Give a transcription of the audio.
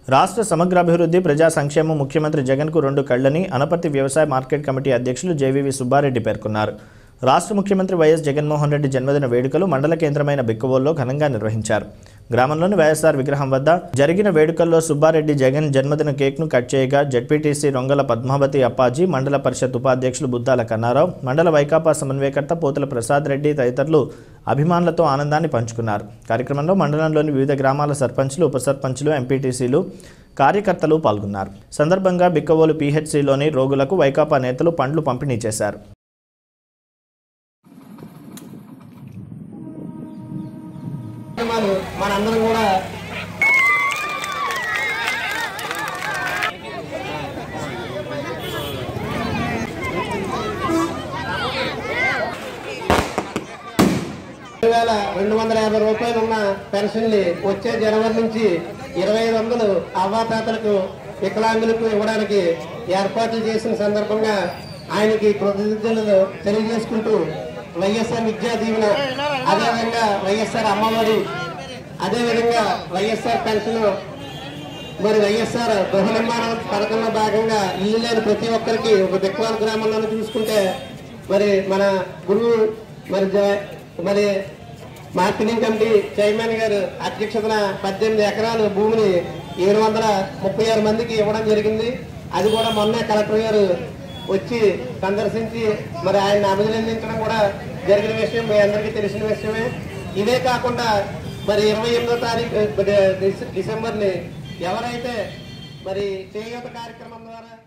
రాష్ట్ర సమగ్రాభివృద్ధి ప్రజా సంక్షేమం ముఖ్యమంత్రి జగన్కు రెండు కళ్లని అనపర్తి వ్యవసాయ మార్కెట్ కమిటీ అధ్యక్షులు జేవీవి సుబ్బారెడ్డి పేర్కొన్నారు రాష్ట్ర ముఖ్యమంత్రి వైఎస్ జగన్మోహన్ రెడ్డి జన్మదిన వేడుకలు మండల కేంద్రమైన బిక్కవోల్లో ఘనంగా నిర్వహించారు గ్రామంలోని వైఎస్ఆర్ విగ్రహం వద్ద జరిగిన వేడుకల్లో సుబ్బారెడ్డి జగన్ జన్మదిన కేక్ను కట్ చేయగా జడ్పీటీసీ రొంగల పద్మావతి అప్పాజీ మండల పరిషత్ ఉపాధ్యక్షులు బుద్దాల కన్నారావు మండల వైకాపా సమన్వయకర్త పోతుల ప్రసాద్ రెడ్డి తదితరులు అభిమానులతో ఆనందాన్ని పంచుకున్నారు కార్యక్రమంలో మండలంలోని వివిధ గ్రామాల సర్పంచ్లు ఉప సర్పంచ్లు ఎంపీటీసీలు కార్యకర్తలు పాల్గొన్నారు సందర్భంగా బిక్కవోలు పీహెచ్సిలోని రోగులకు వైకాపా నేతలు పండ్లు పంపిణీ చేశారు కార్యక్రమాలు మనందరం కూడా రెండు వేల రెండు వందల యాభై రూపాయలు ఉన్న పెన్షన్ని వచ్చే జనవరి నుంచి ఇరవై ఐదు వందలు అవ్వాతాతలకు వికలాంగులకు ఇవ్వడానికి ఏర్పాట్లు చేసిన సందర్భంగా ఆయనకి కృతజ్ఞతలు తెలియజేసుకుంటూ వైఎస్ఆర్ విద్యా దీవెన అదేవిధంగా వైఎస్ఆర్ అమ్మఒడి అదేవిధంగా వైఎస్ఆర్ పెన్షన్ మరి వైఎస్ఆర్ గృహ నిర్మాణ పథకంలో భాగంగా ఇల్లు లేని ప్రతి ఒక్కరికి ఒక దిక్వాల గ్రామంలోనే చూసుకుంటే మరి మన గురువు మరి జ- మరి మార్కెటింగ్ కమిటీ చైర్మన్ గారు అధ్యక్షతన పద్దెనిమిది ఎకరాలు భూమిని ఏడు వందల ముప్పై ఆరు మందికి ఇవ్వడం జరిగింది అది కూడా మొన్నే కలెక్టర్ గారు వచ్చి సందర్శించి మరి ఆయన అభినందించడం కూడా జరిగిన విషయం మీ అందరికీ తెలిసిన విషయమే ఇదే కాకుండా మరి ఇరవై ఎనిమిదో తారీఖు డిసెంబర్ని ఎవరైతే మరి చేయూత కార్యక్రమం ద్వారా